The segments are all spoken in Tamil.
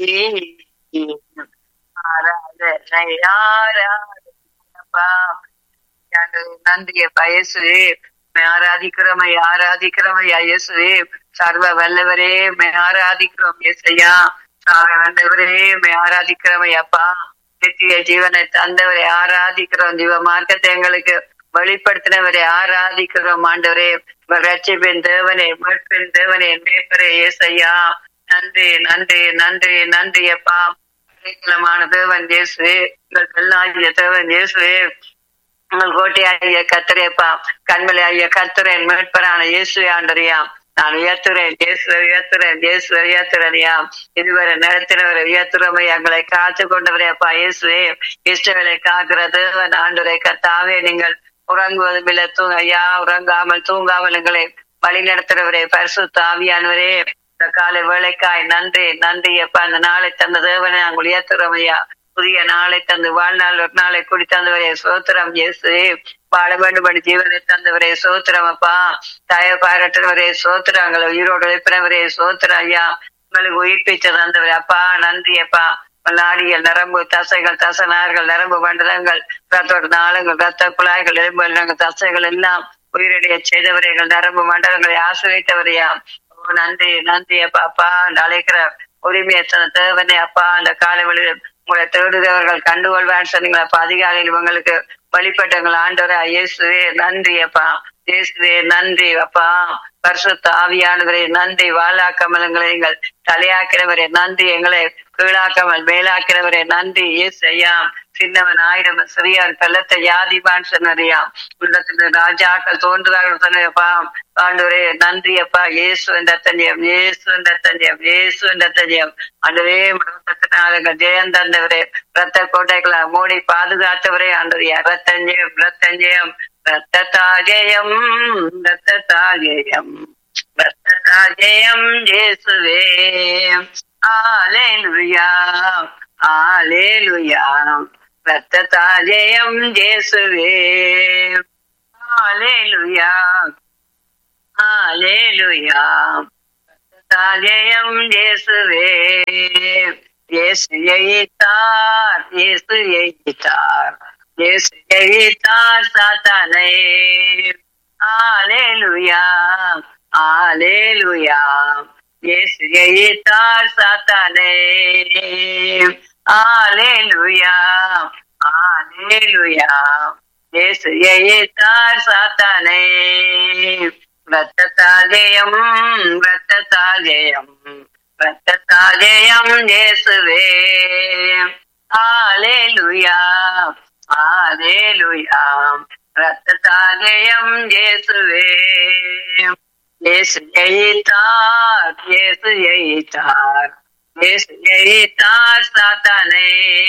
ஆராதனை ஆராதனைப்பா நன்றிய பயசுவே ஆராதிக்கிறோம் ஆராதிக்கிறோம் இயேசுவே சர்வ வல்லவரே மே ஆராதிக்கிறோம் இயேசையா சர்வ வல்லவரே மே ஆராதிக்கிறோம் அப்பா நித்திய ஜீவனை தந்தவரை ஆராதிக்கிறோம் ஜீவ மார்க்கத்தை எங்களுக்கு வெளிப்படுத்தினவரை ஆராதிக்கிறோம் ஆண்டவரே ரட்சிப்பின் தேவனே மீட்பின் தேவனே மேப்பரே ஏசையா நன்றி நன்றி நன்றி நன்றி அப்பா அடைக்கலமான தேவன் இயேசுவே உங்கள் பெல்லாகிய தேவன் இயேசுவே உங்கள் கோட்டையாகிய கத்திரேப்பா கண்மலை ஆகிய கத்துறேன் மீட்பரான இயேசுவே ஆண்டறியாம் நான் உயர்த்துறேன் இயேசுவை உயர்த்துறேன் இயேசுவை உயர்த்துறேன்யா இதுவரை நடத்தினவரை உயர்த்துறமை எங்களை காத்து கொண்டவரே அப்பா இயேசுவே இஷ்டங்களை காக்கிறது ஆண்டுரை கத்தாவே நீங்கள் உறங்குவதும் இல்லை தூங்க ஐயா உறங்காமல் தூங்காமல் எங்களை வழி நடத்துறவரே பரிசு தாவியானவரே இந்த காலை வேலைக்காய் நன்றி நன்றி அப்பா அந்த நாளை தந்த தேவனை நாங்கள் உயர்த்துறோம் ஐயா புதிய நாளை தந்து வாழ்நாள் ஒரு நாளை குடி தந்தவரே சோத்திரம் இயேசு வாழ வேண்டும் ஜீவனை தந்தவரே சோத்திரம் அப்பா தய பாராட்டுறவரே சோத்திரம் எங்களை உயிரோடு எழுப்பினவரே சோத்திரம் ஐயா உங்களுக்கு உயிர்ப்பிச்சு தந்தவரே அப்பா நன்றி அப்பா நாடிகள் நரம்பு தசைகள் தசனார்கள் நரம்பு மண்டலங்கள் ரத்தோட நாளங்கள் ரத்த குழாய்கள் எலும்பு தசைகள் எல்லாம் உயிரிடைய செய்தவரைகள் நரம்பு மண்டலங்களை ஆசிரியத்தவரையா நன்றி நன்றி அப்பா அப்பா அழைக்கிற உரிமையை தேவனே அப்பா அந்த காலை வழியில் உங்களை தேடுகிறவர்கள் கண்டுகொள்வான்னு சொன்னீங்களா அப்பா அதிகாலையில் இவங்களுக்கு வழிபட்டவங்கள் ஆண்டவரா இயேசுவே நன்றி அப்பா இயேசுவே நன்றி அப்பா பரிசுத்த ஆவியானவரே நன்றி வாழாக்கமலங்களை எங்கள் தலையாக்கிறவரே நன்றி எங்களை கீழாக்காமல் மேலாக்கிறவரே நன்றி இயேசு ஐயா சின்னவன் ஆயிரம் சிறியான் பள்ளத்தை யாதிபான் சொன்னறியாம் உள்ளத்தில் ராஜாக்கள் தோன்றுவார்கள் சொன்னப்பா ஆண்டவரே நன்றி அப்பா இயேசு என்ற தஞ்சம் இயேசு என்ற தஞ்சம் இயேசு என்ற தஞ்சம் ஆண்டவரே நாளுங்கள் ஜெயம் தந்தவரே ரத்த கோட்டைகளை மூடி பாதுகாத்தவரே ஆண்டவரையா ரத்தஞ்சயம் ரத்தஞ்சயம் ரத்ததாஜயம் ரத்ததாஜயம் ரத்ததாஜயம் ஜேசுவே ஆலேலுயா ஆலேலுயா ரத்ததாஜயம் ஜேசுவே ஆலேலுயா ஆலேலுயா ரத்ததாஜயம் ஜேசுவே இயேசு எய்தார் இயேசு எய்தார் இயேசு எய்தார் சாத்தானை ஆலேலுயா ஆலேலுயா இயேசு எய்தார் சாத்தானை ஆலேலுயா ஆலேலுயா இயேசு எய்தார் சாத்தானை ரத்தத்தாஜயம் ரத்தத்தாஜயம் ரத்தத்தாஜயம் இயேசுவே ஆலேலுயா ஆலேலுயா ரத்தத்தாஜயம் இயேசுவே இயேசு ஜெயித்தார் இயேசு ஜெயித்தார் இயேசு ஜெயித்தார் சாத்தானே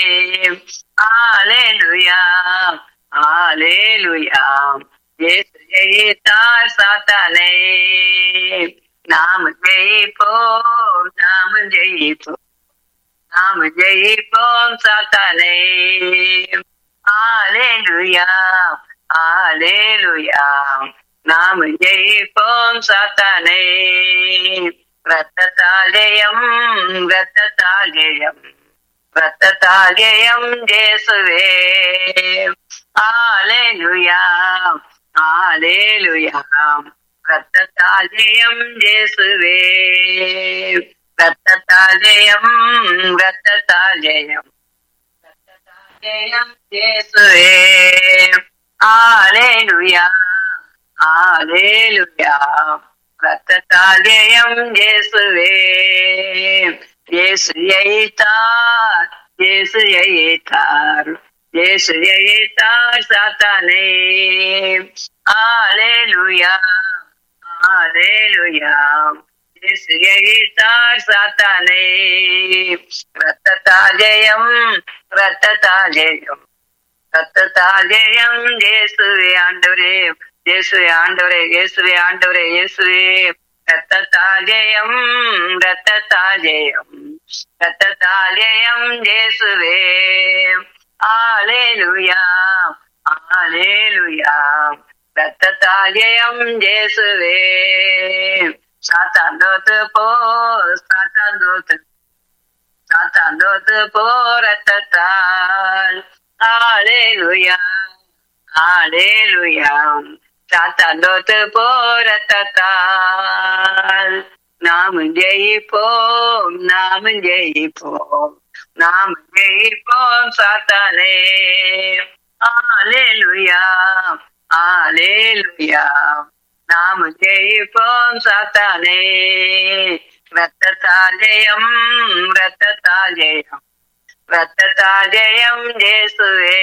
ஆலேலுயா ஆலேலுயா இயேசு ஜெயித்தார் சாத்தானே நாம ஜெயிப்போம் நாம ஜெயிப்போம் நாம ஜெயிப்போம் சாத்தானே ஆலேலுயா ஆலேலுயா நாம ஜெயிப்போம் சாத்தானே ரத்தத்தாஜயம் ரத்தத்தாஜயம் ரத்தத்தாஜயம் ஜேசுவே ஆலேலுயா ஆலேலுயா ரத்தத்தாஜயம் ஜேசுவே ரத்தத்தாஜயம் ரத்தத்தாஜயம் ரத்தத்தாஜயம் ஜேசுவே ஆலேலுயா ஆலேலுயா ரத்தத்தாஜயம் ஜேசுவே இயேசு எய்தார் இயேசு எய்தார் இயேசு எய்தார் சாத்தானே ஆலேலுயா ஆலேலுயா இயேசு எய்தார் சாத்தானே ரத்தத்தாஜயம் ரத்தத்தாஜயம் ரத்தத்தாஜயம் இயேசுவே ஆண்டவரே இயேசுவே ஆண்டவரே இயேசுவே ஆண்டவரே இயேசுவே ரத்தத்தாஜயம் ரத்தத்தாஜயம் ரத்தத்தாஜயம் இயேசுவே ஆலேலுயா ஆலேலுயா ரத்தத்தாஜயம் இயேசுவே சாத்தான் தோத்து போ சாத்தான் தோத்து சாத்தாண்டோத்து போரத்தால் ஆலேலுயா ஆலேலுயா சாத்தாண்டோத்து போரத்தால் நாமும் ஜெயிப்போம் நாமும் ஜெயிப்போம் நாம் ஜெயிப்போம் சாத்தானே ஆலேலுயா ஆலேலுயா நாம் ஜெயிப்போம் சாத்தானே ரத்தத்தால் ஜெயம் ரத்தத்தால் ஜெயம் ரத்தத்தால் ஜெயம் ஜேசுவே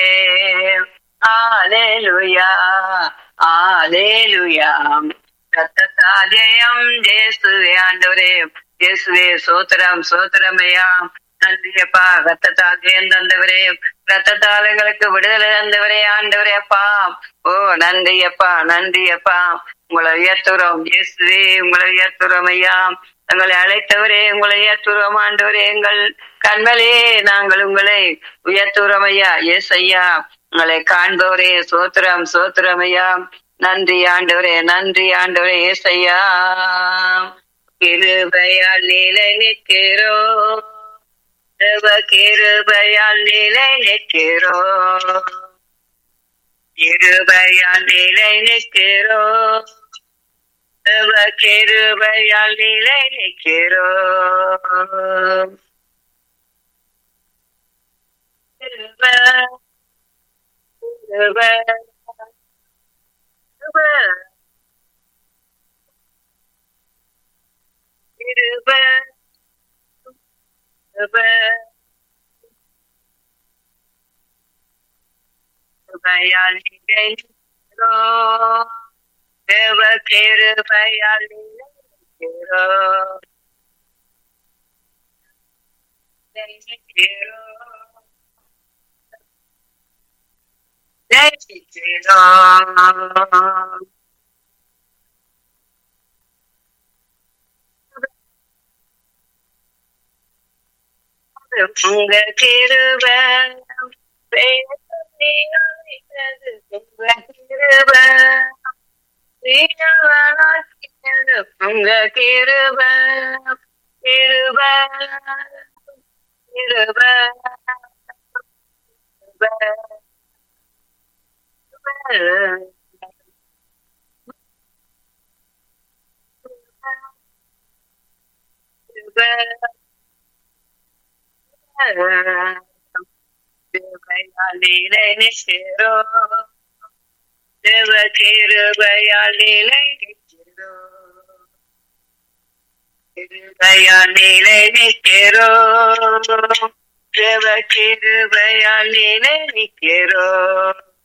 ஆலேலுயா ஆலேலுயா ரத்தத்தால் ஜெயம் ஜேசுவே ஆண்டவரே இயேசுவே சோத்திரம் சோத்திரமையா நன்றியப்பா ரத்தத்தால் ஜெயம் தந்தவரே ரத்தத்தால் எங்களுக்கு விடுதலை தந்தவரே ஆண்டவரே அப்பா ஓ நன்றி அப்பா நன்றி அப்பா உங்களை உயர்த்துறோம் இயேசுவே உங்களை உயர்த்துறோம் ஐயா எங்களை அழைத்தவரே உங்களை உயர்த்துறோம் ஆண்டவரே எங்கள் கண்களே நாங்கள் உங்களை உயர்த்துறோம் ஐயா எஸ் ஐயா உங்களை காண்பவரே சோத்திரம் சோத்திரம் ஐயா நன்றி ஆண்டவரே நன்றி ஆண்டவரே எஸ் ஐயா கிருபையால் நிலை நிற்கிறோம் கிருபையால் நிலை நிற்கிறோம் கிருபையால் நிலை நிற்கிறோம் கிருபையால் நிலை நிற்கிறோம் கிருபை கிருபை கிருபை கிருபை கிருபை கிருபையால் நிலை நிற்கிறோம் தேவ கிருபையால் நிலை நிற்கிறோம் நிற்கிறோம் நிற்கிறோம் உங்க கிருப உங்க கிருப உங்க கிருப கிருப கிருப நிலை நிற்கிறோம் தேவ கிருபையால் நிலை நிற்கிறோம் கிருபையால் நிலை நிற்கிறோம் தேவ கிருபையால் நிலை நிற்கிறோம்